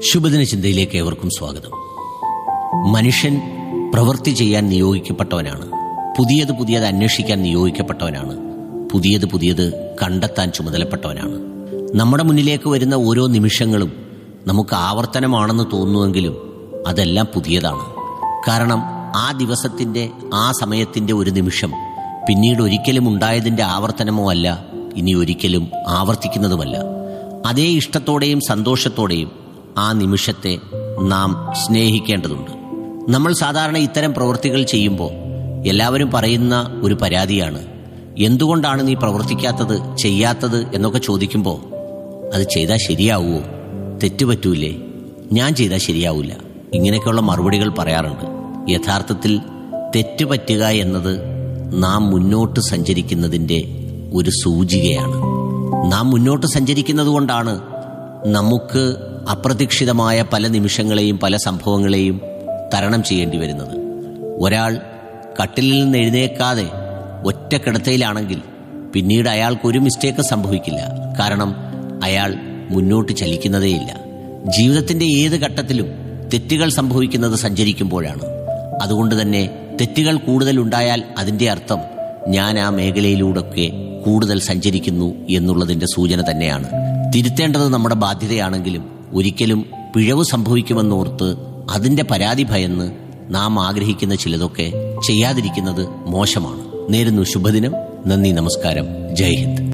ശുഭദിന ചിന്തയിലേക്ക് ഏവർക്കും സ്വാഗതം മനുഷ്യൻ പ്രവൃത്തി ചെയ്യാൻ നിയോഗിക്കപ്പെട്ടവനാണ് പുതിയത് പുതിയത് അന്വേഷിക്കാൻ നിയോഗിക്കപ്പെട്ടവനാണ് പുതിയത് പുതിയത് കണ്ടെത്താൻ ചുമതലപ്പെട്ടവനാണ് നമ്മുടെ മുന്നിലേക്ക് വരുന്ന ഓരോ നിമിഷങ്ങളും നമുക്ക് ആവർത്തനമാണെന്ന് തോന്നുമെങ്കിലും അതെല്ലാം പുതിയതാണ് കാരണം ആ ദിവസത്തിന്റെ ആ സമയത്തിന്റെ ഒരു നിമിഷം പിന്നീട് ഒരിക്കലും ഉണ്ടായതിന്റെ ആവർത്തനമോ അല്ല ഇനി ഒരിക്കലും ആവർത്തിക്കുന്നതുമല്ല അതേ ഇഷ്ടത്തോടെയും സന്തോഷത്തോടെയും ആ നിമിഷത്തെ നാം സ്നേഹിക്കേണ്ടതുണ്ട് നമ്മൾ സാധാരണ ഇത്തരം പ്രവൃത്തികൾ ചെയ്യുമ്പോൾ എല്ലാവരും പറയുന്ന ഒരു പരാതിയാണ് എന്തുകൊണ്ടാണ് നീ പ്രവർത്തിക്കാത്തത് ചെയ്യാത്തത് എന്നൊക്കെ ചോദിക്കുമ്പോൾ അത് ചെയ്താൽ ശരിയാവുമോ തെറ്റുപറ്റൂലേ ഞാൻ ചെയ്താൽ ശരിയാവില്ല ഇങ്ങനെയൊക്കെയുള്ള മറുപടികൾ പറയാറുണ്ട് യഥാർത്ഥത്തിൽ തെറ്റുപറ്റുക എന്നത് നാം മുന്നോട്ട് സഞ്ചരിക്കുന്നതിൻ്റെ ഒരു സൂചികയാണ് നാം മുന്നോട്ട് സഞ്ചരിക്കുന്നത് കൊണ്ടാണ് നമുക്ക് അപ്രതീക്ഷിതമായ പല നിമിഷങ്ങളെയും പല സംഭവങ്ങളെയും തരണം ചെയ്യേണ്ടി വരുന്നത് ഒരാൾ കട്ടിലിൽ നിന്ന് എഴുന്നേക്കാതെ ഒറ്റ കിടത്തയിലാണെങ്കിൽ പിന്നീട് അയാൾക്ക് ഒരു മിസ്റ്റേക്ക് സംഭവിക്കില്ല കാരണം അയാൾ മുന്നോട്ട് ചലിക്കുന്നതേയില്ല ജീവിതത്തിന്റെ ഏത് ഘട്ടത്തിലും തെറ്റുകൾ സംഭവിക്കുന്നത് സഞ്ചരിക്കുമ്പോഴാണ് അതുകൊണ്ട് തന്നെ തെറ്റുകൾ കൂടുതൽ ഉണ്ടായാൽ അതിന്റെ അർത്ഥം ഞാൻ ആ മേഖലയിലൂടെയൊക്കെ കൂടുതൽ സഞ്ചരിക്കുന്നു എന്നുള്ളതിന്റെ സൂചന തന്നെയാണ് തിരുത്തേണ്ടത് നമ്മുടെ ബാധ്യതയാണെങ്കിലും ഒരിക്കലും പിഴവ് സംഭവിക്കുമെന്നോർത്ത് അതിന്റെ പരാതി ഭയന്ന് നാം ആഗ്രഹിക്കുന്ന ചിലതൊക്കെ ചെയ്യാതിരിക്കുന്നത് മോശമാണ് നേരുന്നു ശുഭദിനം നന്ദി നമസ്കാരം ജയ് ഹിന്ദ്